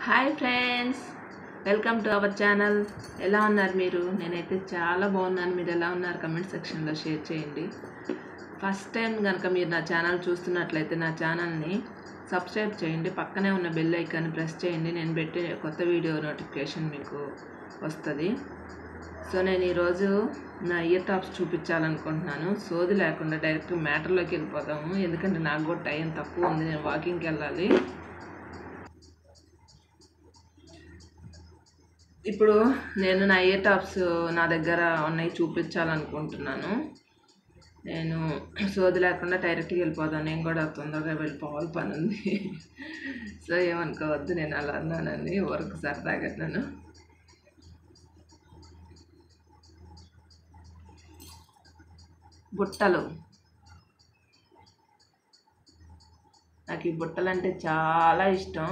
hi friends welcome to our channel ఎలా ఉన్నారు మీరు నేనైతే చాలా బాగున్నాను మీరు ఎలా ఉన్నారు కమెంట్ సెక్షన్లో షేర్ చేయండి ఫస్ట్ టైం కనుక మీరు నా ఛానల్ చూస్తున్నట్లయితే నా ఛానల్ని సబ్స్క్రైబ్ చేయండి పక్కనే ఉన్న బెల్ ఐకాన్ ప్రెస్ చేయండి నేను పెట్టే కొత్త వీడియో నోటిఫికేషన్ మీకు వస్తుంది సో నేను ఈరోజు నా ఇయర్ టాప్స్ చూపించాలనుకుంటున్నాను సోది లేకుండా డైరెక్ట్ మ్యాటర్లోకి వెళ్ళిపోతాము ఎందుకంటే నాకు కూడా టైం తక్కువ ఉంది నేను వాకింగ్కి వెళ్ళాలి ఇప్పుడు నేను నా ఇయర్ టాప్స్ నా దగ్గర ఉన్నాయి చూపించాలనుకుంటున్నాను నేను సోది లేకుండా డైరెక్ట్గా వెళ్ళిపోతాను నేను కూడా తొందరగా వెళ్ళిపోవాలి పని ఉంది సో ఏమనుకోవద్దు నేను అలా అన్నానని వర్క్ సరదాగా అన్నాను బుట్టలు నాకు ఈ బుట్టలు అంటే చాలా ఇష్టం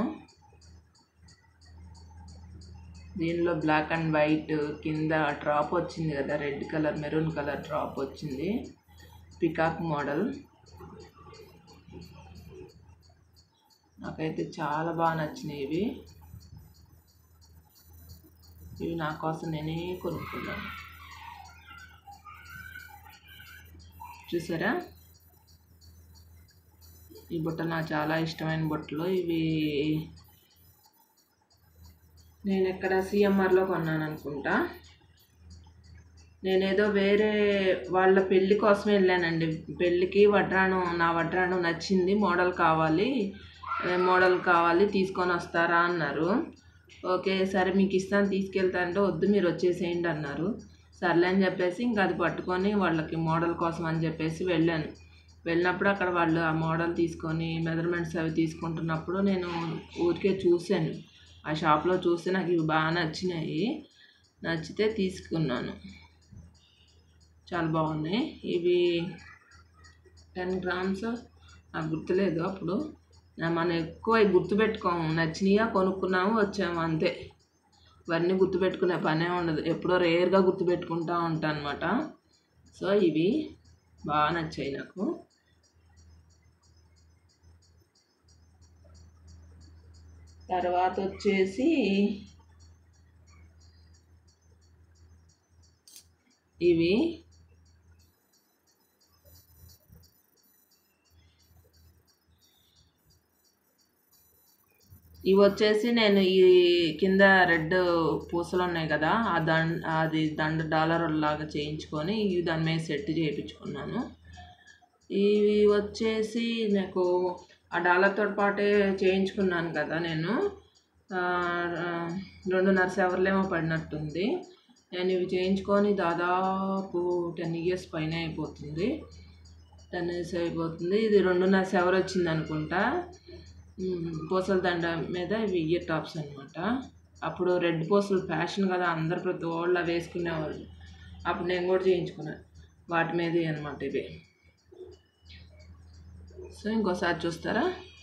దీనిలో బ్లాక్ అండ్ వైట్ కింద డ్రాప్ వచ్చింది కదా red colour maroon colour drop వచ్చింది పికాక్ మోడల్ నాకైతే చాలా బాగా నచ్చినాయి ఇవి ఇవి నా కోసం నేనే కొనుక్కున్నాను చూసారా ఈ బుట్టలు నాకు చాలా ఇష్టమైన బుట్టలు ఇవి నేను ఎక్కడ సిఎంఆర్లో కొన్నాను అనుకుంటా నేనేదో వేరే వాళ్ళ పెళ్ళి కోసమే వెళ్ళానండి పెళ్ళికి వడ్రాణం నా వడ్రాణం నచ్చింది మోడల్ కావాలి ఏ మోడల్ కావాలి తీసుకొని వస్తారా అన్నారు ఓకే సరే మీకు ఇస్తాను తీసుకెళ్తా అంటే వద్దు మీరు వచ్చేసేయండి అన్నారు సర్లే అని చెప్పేసి ఇంకా అది పట్టుకొని వాళ్ళకి మోడల్ కోసం అని చెప్పేసి వెళ్ళాను వెళ్ళినప్పుడు అక్కడ వాళ్ళు ఆ మోడల్ తీసుకొని మెజర్మెంట్స్ అవి తీసుకుంటున్నప్పుడు నేను ఊరికే చూశాను ఆ షాప్లో చూస్తే నాకు ఇవి బాగా నచ్చినాయి నచ్చితే తీసుకున్నాను చాలా బాగున్నాయి ఇవి టెన్ గ్రామ్స్ నాకు గుర్తులేదు అప్పుడు నా- మనం ఎక్కువ ఇవి గుర్తుపెట్టుకోము నచ్చినాయా కొనుక్కున్నాము వచ్చాము అంతే ఇవన్నీ గుర్తుపెట్టుకునే పనే ఉండదు ఎప్పుడో రేర్గా గుర్తుపెట్టుకుంటా ఉంటాను అనమాట సో ఇవి బాగా నచ్చాయి నాకు తర్వాత వచ్చేసి ఇవి ఇవి వచ్చేసి నేను ఈ కింద రెడ్ పూసలు ఉన్నాయి కదా ఆ దండ అది దండ డాలర్ లాగా చేయించుకొని ఇవి దాని మీద సెట్ చేయించుకున్నాను ఇవి వచ్చేసి నాకు ఆ డాలర్తో పాటే చేయించుకున్నాను కదా నేను ఆ, ఆ, రెండున్నర సెవర్లేమో పడినట్టుంది నేను ఇవి చేయించుకొని దాదాపు టెన్ ఇయర్స్ పైన అయిపోతుంది టెన్ ఇయర్స్ అయిపోతుంది ఇది రెండున్నర సెవర్ వచ్చింది అనుకుంటా ఉమ్, పూసల దండ మీద ఇవి ఇయర్ టాప్స్ అనమాట అప్పుడు రెడ్ పూసలు ఫ్యాషన్ కదా అందరు ప్రతి వాళ్ళు అవి వేసుకునేవాళ్ళు అప్పుడు నేను కూడా చేయించుకున్నాను వాటి మీదే అనమాట ఇవి సో ఇంకోసారి చూస్తారా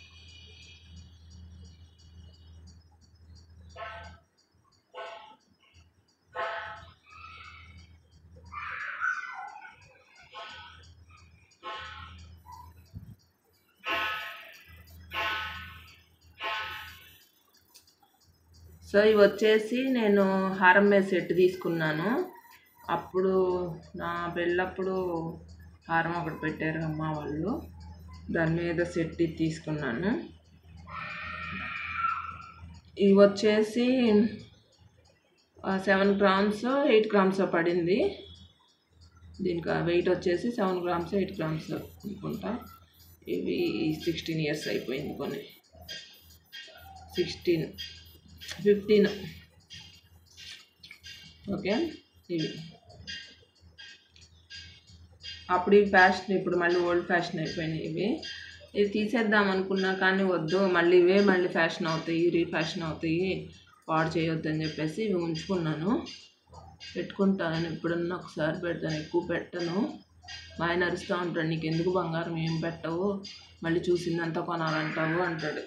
సో ఇవి వచ్చేసి నేను హారం మీద సెట్ తీసుకున్నాను అప్పుడు నా పెళ్ళప్పుడు హారం ఒకటి పెట్టారు అమ్మ వాళ్ళు దాని మీద సెట్ ఇది తీసుకున్నాను ఇవి వచ్చేసి సెవెన్ గ్రామ్స్ ఎయిట్ గ్రామ్స్ పడింది దీనికి వెయిట్ వచ్చేసి సెవెన్ గ్రామ్స్ ఎయిట్ గ్రామ్స్ అనుకుంటా ఇవి సిక్స్టీన్ ఇయర్స్ అయిపోయింది కొన్ని సిక్స్టీన్ ఫిఫ్టీన్ ఓకే ఇవి అప్పుడు ఇవి ఫ్యాషన్ ఇప్పుడు మళ్ళీ ఓల్డ్ ఫ్యాషన్ అయిపోయినాయి ఇవి ఇవి తీసేద్దాం అనుకున్నా కానీ వద్దు మళ్ళీ ఇవే మళ్ళీ ఫ్యాషన్ అవుతాయి రీ ఫ్యాషన్ అవుతాయి పాడు చేయొద్దు అని చెప్పేసి ఇవి ఉంచుకున్నాను పెట్టుకుంటాను ఎప్పుడన్నా ఒకసారి పెడతాను ఎక్కువ పెట్టను మా ఆయన అరుస్తూ ఉంటాడు నీకు ఎందుకు బంగారం ఏం పెట్టవు మళ్ళీ చూసిందంతా కొనాలంటావు అంటాడు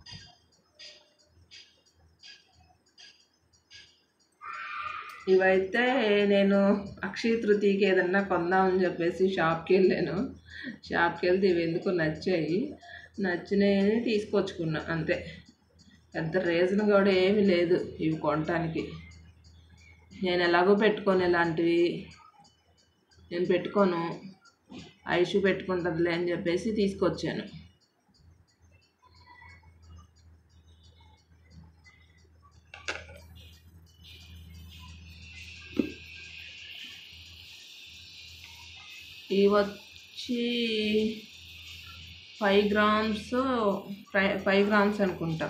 ఇవైతే నేను అక్షయ తృతీయకి ఏదన్నా కొందామని చెప్పేసి షాప్కి వెళ్ళాను షాప్కి వెళ్తే ఇవి ఎందుకు నచ్చాయి నచ్చినాయని తీసుకొచ్చుకున్నా అంతే పెద్ద రీజన్ కూడా ఏమీ లేదు ఇవి కొనటానికి నేను ఎలాగో పెట్టుకోను ఇలాంటివి నేను పెట్టుకోను ఐషు పెట్టుకుంటుందిలే అని చెప్పేసి తీసుకొచ్చాను ఇవి వచ్చి five grams five five grams అనుకుంటా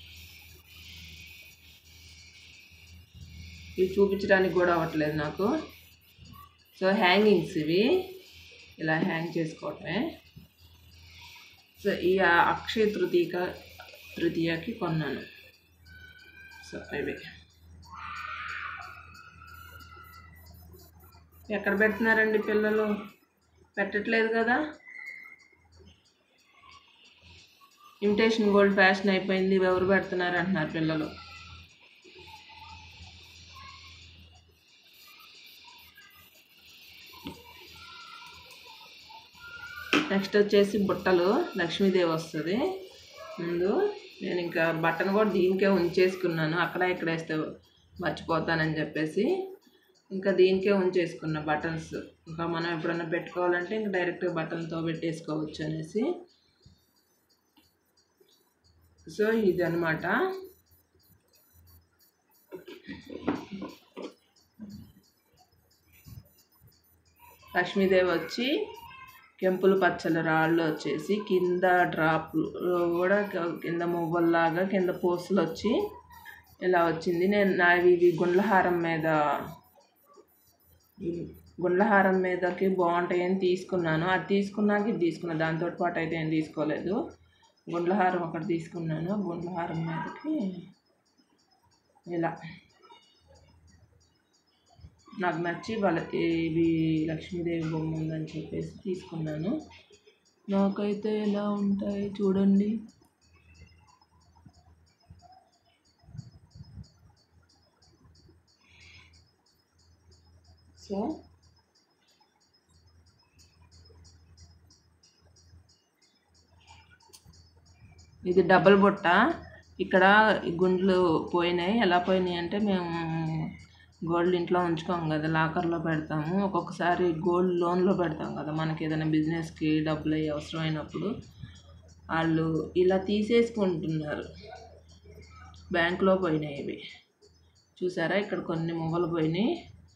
ఇవి చూపించడానికి కూడా అవ్వట్లేదు నాకు సో హ్యాంగింగ్స్ ఇవి ఇలా హ్యాంగ్ చేసుకోవటమే సో ఈ అక్షయ తృతీక తృతీయకి కొన్నాను సో ఇవి ఎక్కడ పెడుతున్నారండి పిల్లలు పెట్టట్లేదు కదా ఇమిటేషన్ గోల్డ్ ఫ్యాషన్ అయిపోయింది ఇవి ఎవరు పెడుతున్నారు అంటున్నారు పిల్లలు నెక్స్ట్ వచ్చేసి బుట్టలు లక్ష్మీదేవి వస్తుంది ముందు నేను ఇంకా బట్టను కూడా దీనికే ఉంచేసుకున్నాను అక్కడ ఇక్కడ వేస్తే మర్చిపోతానని చెప్పేసి ఇంకా దీనికే ఉంచేసుకున్న బటన్స్ ఇంకా మనం ఎప్పుడైనా పెట్టుకోవాలంటే ఇంకా డైరెక్ట్గా బటన్తో పెట్టేసుకోవచ్చు అనేసి సో ఇది అనమాట లక్ష్మీదేవి వచ్చి కెంపులు పచ్చల రాళ్ళు వచ్చేసి కింద డ్రాప్లు కూడా కింద మువ్వల్లాగా కింద పూసలు వచ్చి ఇలా వచ్చింది నేను నావి ఇవి గుండ్లహారం మీద గుండ్లహారం మీదకి బాగుంటాయని తీసుకున్నాను అది తీసుకున్నాక ఇది తీసుకున్నాను దాంతో పాటు అయితే ఏం తీసుకోలేదు గుండ్లహారం ఒకటి తీసుకున్నాను గుండ్లహారం మీదకి ఇలా నాకు నచ్చి వాళ్ళ ఇవి లక్ష్మీదేవి బొమ్మ ఉందని చెప్పేసి తీసుకున్నాను నాకైతే ఎలా ఉంటాయి చూడండి సో ఇది డబల్ బుట్ట ఇక్కడ ఈ గుండ్లు పోయినాయి ఎలా పోయినాయి అంటే మేము గోల్డ్ ఇంట్లో ఉంచుకోము కదా లాకర్లో పెడతాము ఒక్కొక్కసారి గోల్డ్ లోన్లో పెడతాం కదా మనకి ఏదైనా బిజినెస్కి డబ్బులు అయ్యి అవసరమైనప్పుడు వాళ్ళు ఇలా తీసేసుకుంటున్నారు బ్యాంకులో పోయినాయి ఇవి చూసారా ఇక్కడ కొన్ని మువ్వలు పోయినాయి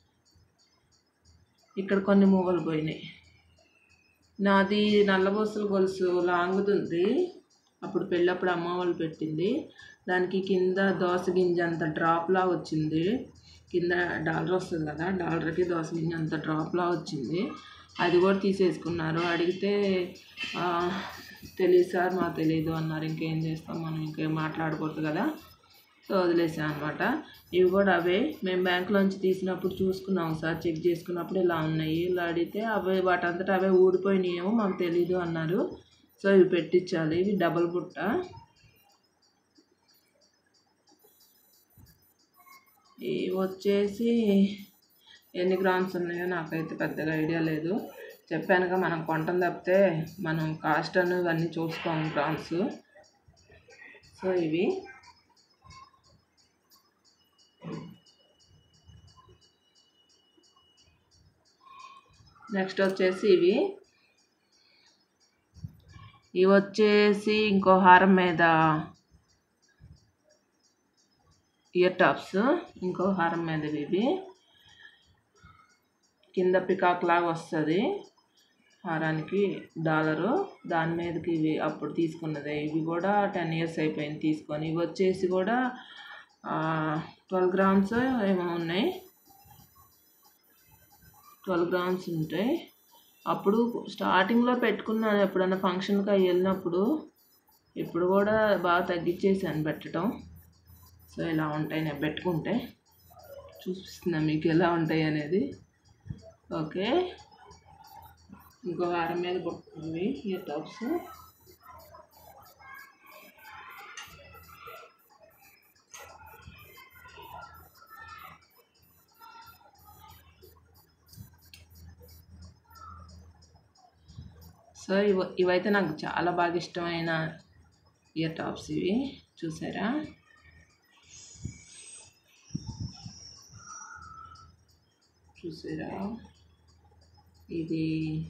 ఇక్కడ కొన్ని మూవలు పోయినాయి నాది నల్లబోసల గొలుసు లాంగుతుంది అప్పుడు పెళ్ళప్పుడు అమ్మ వాళ్ళు పెట్టింది దానికి కింద దోస గింజ అంత డ్రాప్లా వచ్చింది కింద డాలర్ వస్తుంది కదా డాలర్కి దోస గింజ అంత డ్రాప్లా వచ్చింది అది కూడా తీసేసుకున్నారు అడిగితే "ఆ, తెలియదు సార్ మాకు తెలియదు అన్నారు ఇంకేం చేస్తాం మనం ఇంకేం మాట్లాడకూడదు కదా సో వదిలేసాం అనమాట ఇవి కూడా అవే మేము బ్యాంకులోంచి తీసినప్పుడు చూసుకున్నాం సార్ చెక్ చేసుకున్నప్పుడు ఇలా ఉన్నాయి ఇలా అడిగితే అవే వాటంతటా అవే ఊడిపోయినాయేమో మాకు తెలీదు అన్నారు సో ఇవి పెట్టించాలి ఇవి డబల్ బుట్ట ఇవి వచ్చేసి ఎన్ని గ్రామ్స్ ఉన్నాయో నాకైతే పెద్దగా ఐడియా లేదు చెప్పానుగా మనం కొంటం తప్పితే మనం కాస్ట్ అని ఇవన్నీ చూసుకోము గ్రామ్స్ సో ఇవి నెక్స్ట్ వచ్చేసి ఇవి ఇవి వచ్చేసి ఇంకో హారం మీద ఇయర్ టాప్స్ ఇంకో హారం మీద ఇవి కింద పికాక్ లాగా వస్తుంది హారానికి డాలరు దాని మీదకి ఇవి అప్పుడు తీసుకున్నదే ఇవి కూడా టెన్ ఇయర్స్ అయిపోయింది తీసుకొని ఇవి వచ్చేసి కూడా ట్వెల్వ్ గ్రామ్స్ ఏమో ఉన్నాయి ట్వెల్వ్ గ్రామ్స్ ఉంటాయి అప్పుడు స్టార్టింగ్లో పెట్టుకున్నాను ఎప్పుడైనా ఫంక్షన్కి అవి వెళ్ళినప్పుడు ఇప్పుడు కూడా బాగా తగ్గించేసాను పెట్టడం సో ఇలా ఉంటాయి నేను పెట్టుకుంటే చూపిస్తున్నా మీకు ఎలా ఉంటాయి అనేది ఓకే ఇంకో వారం మీద ఇవి ఇయర్ టాప్స్ సో ఇవ ఇవైతే నాకు చాలా బాగా ఇష్టమైన ఇయర్ టాప్స్ ఇవి చూసారా చూసారా ఇది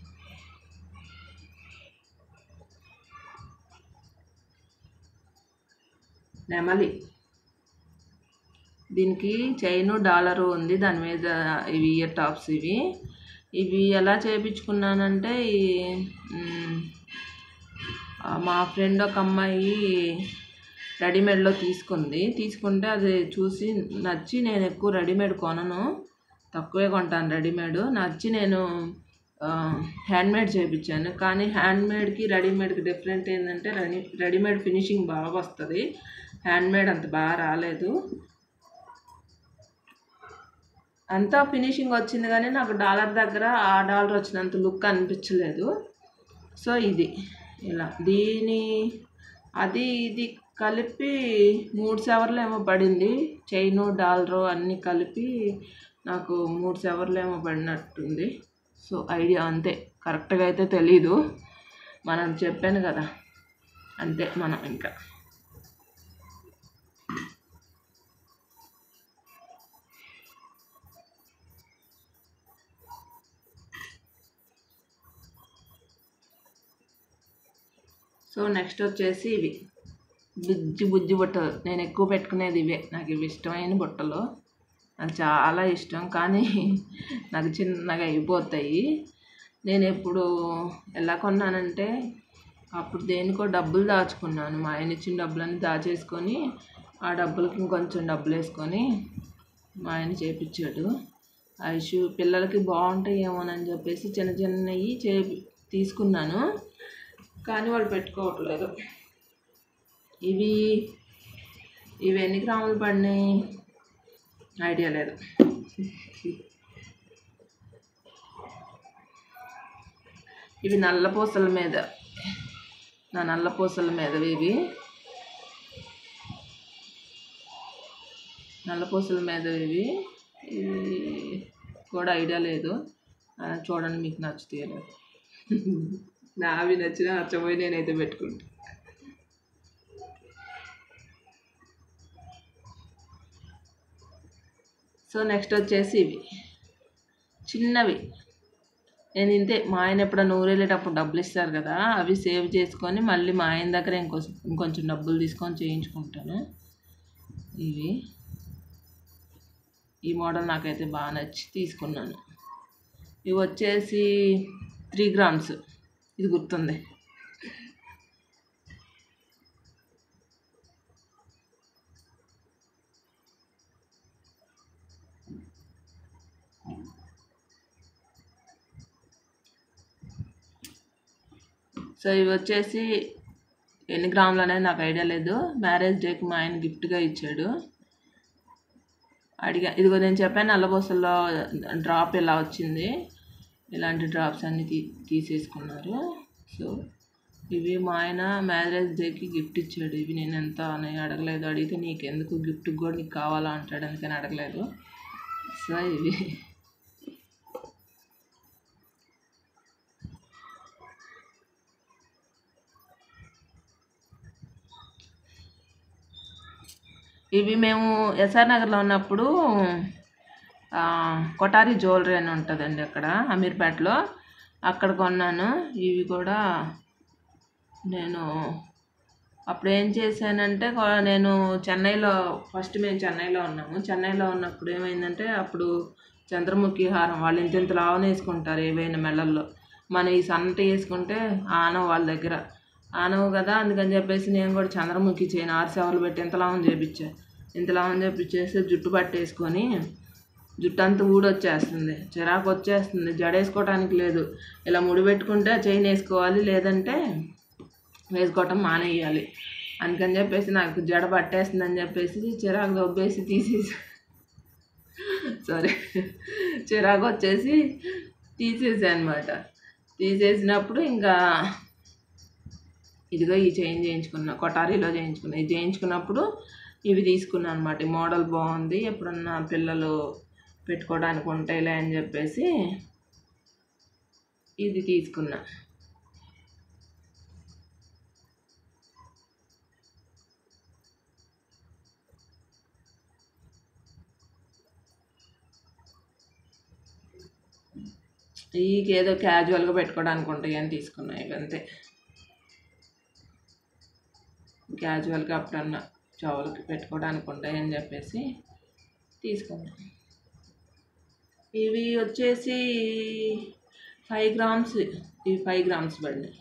నెమలి దీనికి చైను డాలరు ఉంది దాని మీద ఇవి ఇయర్ టాప్స్ ఇవి ఇవి ఎలా చేయించుకున్నానంటే ఈ మ్, ఆ, మా ఫ్రెండ్ ఒక అమ్మాయి రెడీమేడ్లో తీసుకుంది తీసుకుంటే అది చూసి నచ్చి నేను ఎక్కువ రెడీమేడ్ కొనను తక్కువే కొంటాను రెడీమేడ్ నచ్చి నేను హ్యాండ్మేడ్ చేయించాను కానీ హ్యాండ్మేడ్కి రెడీమేడ్కి డిఫరెంట్ ఏంటంటే రెడీ రెడీమేడ్ ఫినిషింగ్ బాగా వస్తుంది హ్యాండ్మేడ్ అంత బాగా రాలేదు అంతా ఫినిషింగ్ వచ్చింది కానీ నాకు డాలర్ దగ్గర ఆ డాలర్ వచ్చినంత లుక్ అనిపించలేదు సో ఇది ఇలా దీని అది ఇది కలిపి మూడు సవర్లు ఏమో పడింది చైను డాలరు అన్నీ కలిపి నాకు మూడు సవర్లు ఏమో పడినట్టుంది సో ఐడియా అంతే కరెక్ట్గా అయితే తెలీదు మనం చెప్పాను కదా అంతే మనం ఇంకా సో నెక్స్ట్ వచ్చేసి ఇవి బుజ్జి బుజ్జి బుట్టలు నేను ఎక్కువ పెట్టుకునేది ఇవే నాకు ఇవి ఇష్టమైన బుట్టలు నాకు చాలా ఇష్టం కానీ నాకు చిన్నగా అయిపోతాయి నేను ఎప్పుడు ఎలా కొన్నానంటే అప్పుడు దేనికో డబ్బులు దాచుకున్నాను మా ఆయన ఇచ్చిన డబ్బులన్నీ దాచేసుకొని ఆ డబ్బులకి ఇంకొంచెం డబ్బులు వేసుకొని మా ఆయన చేపించాడు ఐషు పిల్లలకి బాగుంటాయి ఏమోనని చెప్పేసి చిన్న చిన్నవి చేపి తీసుకున్నాను కానీ వాళ్ళు పెట్టుకోవట్లేదు ఇవి ఇవి ఎన్ని గ్రాములు పడినాయి ఐడియా లేదు ఇవి నల్ల పూసల మీద నా నల్ల పూసల మీద ఇవి నల్ల పూసల మీద ఇవి ఇవి కూడా ఐడియా లేదు ఆ, చూడండి మీకు నచ్చుతాయో లేదో నావి నచ్చినా నచ్చబోయి నేనైతే పెట్టుకుంటా సో నెక్స్ట్ వచ్చేసి ఇవి చిన్నవి నేను ఇంతే మా ఆయన ఎప్పుడన్నా ఊరు వెళ్ళేటప్పుడు డబ్బులు ఇస్తారు కదా అవి సేవ్ చేసుకొని మళ్ళీ మా ఆయన దగ్గర ఇంకో ఇంకొంచెం డబ్బులు తీసుకొని చేయించుకుంటాను ఇవి ఈ మోడల్ నాకైతే బాగా నచ్చి తీసుకున్నాను ఇవి వచ్చేసి త్రీ గ్రామ్స్ ఇది గుర్తుంది సో ఇవి వచ్చేసి ఎన్ని గ్రాములు అనేది నాకు ఐడియా లేదు మ్యారేజ్ డేకి మా ఆయన గిఫ్ట్గా ఇచ్చాడు అడిగా ఇదిగో నేను చెప్పాను నల్లబోసల్లో డ్రాప్ ఇలా వచ్చింది ఇలాంటి డ్రాప్స్ అన్నీ తీ తీసేసుకున్నారు సో ఇవి మా ఆయన మ్యారేజ్ డేకి గిఫ్ట్ ఇచ్చాడు ఇవి నేను ఎంత అని అడగలేదు అడిగితే నీకు ఎందుకు గిఫ్ట్ కూడా నీకు కావాలా అంటాడు అందుకని అడగలేదు సో ఇవి ఇవి మేము ఎస్ఆర్ నగర్లో ఉన్నప్పుడు ఆ, కొటారి జ్యువెలరీ అని ఉంటుందండి అక్కడ అమీర్పేటలో అక్కడ కొన్నాను ఇవి కూడా నేను అప్పుడు ఏం చేశానంటే కొ- నేను చెన్నైలో ఫస్ట్ మేము చెన్నైలో ఉన్నాము చెన్నైలో ఉన్నప్పుడు ఏమైందంటే అప్పుడు చంద్రముఖి హారం వాళ్ళు ఇంత ఇంత లావన వేసుకుంటారు ఏవైనా మెళ్ళల్లో మనం ఈ సన్నటి వేసుకుంటే ఆనవ వాళ్ళ దగ్గర ఆనవు కదా అందుకని చెప్పేసి నేను కూడా చంద్రముఖి చేయను ఆరు సేవలు పెట్టి ఇంత లావం చేపించా ఇంత లావం చేపించేసి జుట్టు పట్టేసుకొని జుట్టు అంతా ఊడొచ్చేస్తుంది చిరాకు వచ్చేస్తుంది జడేసుకోవటానికి లేదు ఇలా ముడి పెట్టుకుంటే చైన్ వేసుకోవాలి లేదంటే వేసుకోవటం మానేయాలి అందుకని చెప్పేసి నాకు జడ పట్టేస్తుందని చెప్పేసి చిరాకు దొబ్బేసి తీసేసి సారీ చిరాకు వచ్చేసి తీసేసా అనమాట తీసేసినప్పుడు ఇంకా ఇదిగో ఈ చైన్ చేయించుకున్నా కొటారీలో చేయించుకున్నా ఇది చేయించుకున్నప్పుడు ఇవి తీసుకున్నాను అనమాట ఈ మోడల్ బాగుంది ఎప్పుడన్నా పిల్లలు పెట్టుకోవడానికి ఉంటాయిలే అని చెప్పేసి ఇది తీసుకున్నా ఈ ఏదో క్యాజువల్గా పెట్టుకోవడానికి ఉంటాయి అని తీసుకున్నాయి ఇవి అంతే క్యాజువల్గా అప్పుడన్నా చెవులకి పెట్టుకోవడానికి ఉంటాయి అని చెప్పేసి తీసుకున్నాం ఇవి వచ్చేసి ఫైవ్ గ్రామ్స్ ఇవి ఫైవ్ గ్రామ్స్ పడినాయి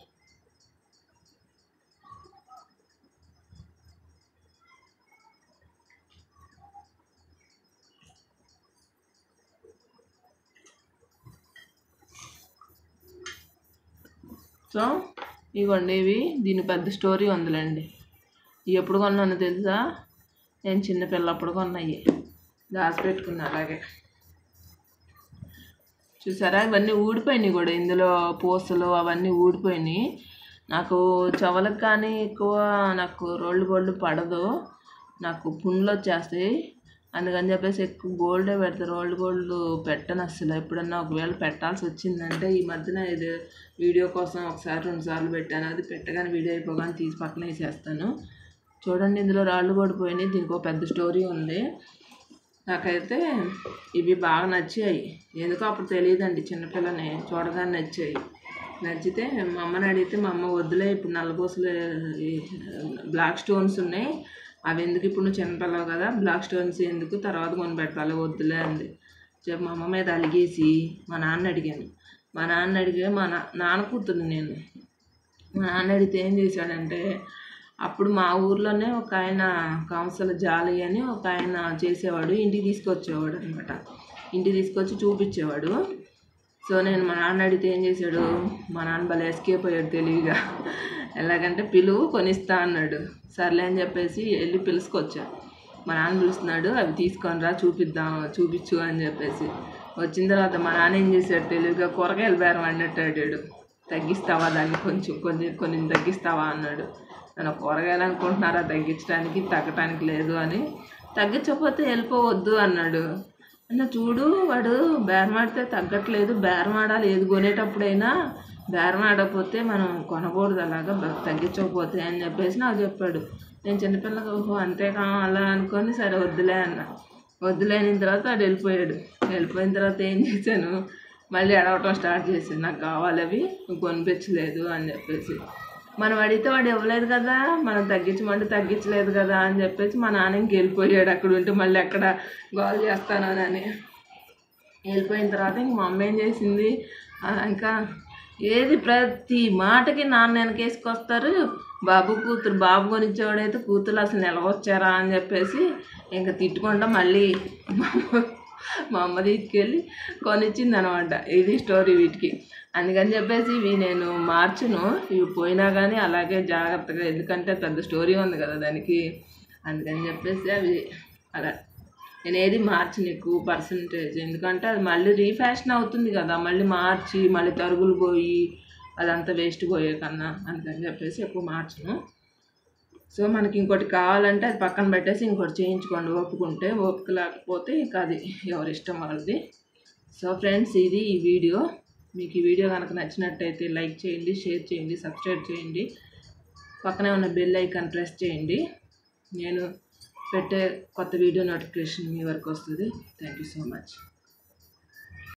సో ఇవ్వండి ఇవి దీని పెద్ద స్టోరీ ఉందిలేండి ఇవి ఎప్పుడు కొన్నానో తెలుసా నేను చిన్నపిల్లప్పుడు కొన్నాయి దాచిపెట్టుకున్నా అలాగే చూసారా ఇవన్నీ ఊడిపోయినాయి కూడా ఇందులో పూసలు అవన్నీ ఊడిపోయినాయి నాకు చెవులకు కానీ ఎక్కువ నాకు రోళ్ళు గోల్డ్ పడదు నాకు పుండ్లు వచ్చేస్తాయి అందుకని చెప్పేసి ఎక్కువ గోల్డే పెడతారు రోల్డ్ గోల్డ్ పెట్టను అసలు ఎప్పుడన్నా ఒకవేళ పెట్టాల్సి వచ్చిందంటే ఈ మధ్యన ఇది వీడియో కోసం ఒకసారి రెండు సార్లు పెట్టాను అది పెట్టగానే వీడియో అయిపోగానే తీసి పక్కన వేసేస్తాను చూడండి ఇందులో రాళ్ళు కూడా పోయినాయి దీనికి ఒక పెద్ద స్టోరీ ఉంది నాకైతే ఇవి బాగా నచ్చాయి ఎందుకో అప్పుడు తెలియదండి చిన్నపిల్లని చూడగానే నచ్చాయి నచ్చితే మా అమ్మని అడిగితే మా అమ్మ వద్దులే ఇప్పుడు నల్లపూసలు ఈ బ్లాక్ స్టోన్స్ ఉన్నాయి అవి ఎందుకు ఇప్పుడు నువ్వు చిన్నపిల్లవు కదా బ్లాక్ స్టోన్స్ ఎందుకు తర్వాత కొని పెట్టాలి వద్దులే అంది చెప్పి మా అమ్మ మీద అలిగేసి మా నాన్న అడిగాను మా నాన్న అడిగే మా నా నాన్న కూతురు నేను మా నాన్న అడిగితే ఏం చేశాడంటే అప్పుడు మా ఊర్లోనే ఒక ఆయన కంసల జాలి అని ఒక ఆయన చేసేవాడు ఇంటికి తీసుకొచ్చేవాడు అనమాట ఇంటికి తీసుకొచ్చి చూపించేవాడు సో నేను మా నాన్న అడిగితే ఏం చేశాడు మా నాన్న భలే ఎస్కేప్ అయ్యాడు తెలివిగా ఎలాగంటే పిలువు కొనిస్తా అన్నాడు సర్లే అని చెప్పేసి వెళ్ళి పిలుచుకొచ్చా మా నాన్న పిలుస్తున్నాడు అవి తీసుకొని రా చూపిద్దాం చూపించు అని చెప్పేసి వచ్చిన తర్వాత మా నాన్న ఏం చేశాడు తెలివిగా కూరగాయలు బేరం అన్నట్టు అడిగాడు తగ్గిస్తావా దాన్ని కొంచెం కొంచెం కొన్ని తగ్గిస్తావా అన్నాడు నన్ను కూరగాయలు అనుకుంటున్నారా తగ్గించడానికి తగ్గటానికి లేదు అని తగ్గించకపోతే వెళ్ళిపోవద్దు అన్నాడు అన్న చూడు వాడు బేరమాడితే తగ్గట్లేదు బేరమాడాలి ఏది కొనేటప్పుడైనా బేరమాడకపోతే మనం కొనకూడదు అలాగా బ- తగ్గించకపోతే అని చెప్పేసి నాకు చెప్పాడు నేను చిన్నపిల్లగా ఓహో అంతేకా అలా అనుకొని సరే వద్దులే అన్న వద్దులే అయిన తర్వాత వాడు వెళ్ళిపోయాడు వెళ్ళిపోయిన తర్వాత ఏం చేశాను మళ్ళీ అడగటం స్టార్ట్ చేశాను నాకు కావాలి అవి నువ్వు కొనిపించలేదు అని చెప్పేసి మనం అడిగితే వాడు ఇవ్వలేదు కదా మనం తగ్గించమంటే తగ్గించలేదు కదా అని చెప్పేసి మా నాన్న ఇంక వెళ్ళిపోయాడు అక్కడ ఉంటే మళ్ళీ ఎక్కడ గోల్ చేస్తానని వెళ్ళిపోయిన తర్వాత ఇంక మా అమ్మ ఏం చేసింది ఆ, ఇంకా ఏది ప్రతి మాటకి నాన్న వెనకేసుకొస్తారు బాబు కూతురు బాబు కొనిచ్చేవాడైతే కూతురు అసలు నిలవచ్చారా అని చెప్పేసి ఇంకా తిట్టుకుంటా మళ్ళీ మా అమ్మ మా అమ్మ తీసుకెళ్ళి కొనిచ్చింది అనమాట ఇది స్టోరీ వీటికి అందుకని చెప్పేసి ఇవి నేను మార్చును ఇవి పోయినా కానీ అలాగే జాగ్రత్తగా ఎందుకంటే పెద్ద స్టోరీ ఉంది కదా దానికి అందుకని చెప్పేసి అవి అలా నేను ఏది మార్చను ఎక్కువ పర్సంటేజ్ ఎందుకంటే అది మళ్ళీ రీఫ్యాషన్ అవుతుంది కదా మళ్ళీ మార్చి మళ్ళీ తరుగులు పోయి అదంతా వేస్ట్ పోయే కన్నా అందుకని చెప్పేసి ఎక్కువ మార్చను సో మనకి ఇంకోటి కావాలంటే అది పక్కన పెట్టేసి ఇంకోటి చేయించుకోండి ఒప్పుకుంటే ఓపిక లేకపోతే ఇంకా అది ఎవరి ఇష్టం వాళ్ళది సో ఫ్రెండ్స్ ఇది ఈ వీడియో మీకు ఈ వీడియో కనుక నచ్చినట్టయితే లైక్ చేయండి షేర్ చేయండి సబ్స్క్రైబ్ చేయండి పక్కనే ఉన్న బెల్ ఐకాన్ ప్రెస్ చేయండి నేను పెట్టే కొత్త వీడియో నోటిఫికేషన్ మీ వరకు వస్తుంది థ్యాంక్ యూ సో మచ్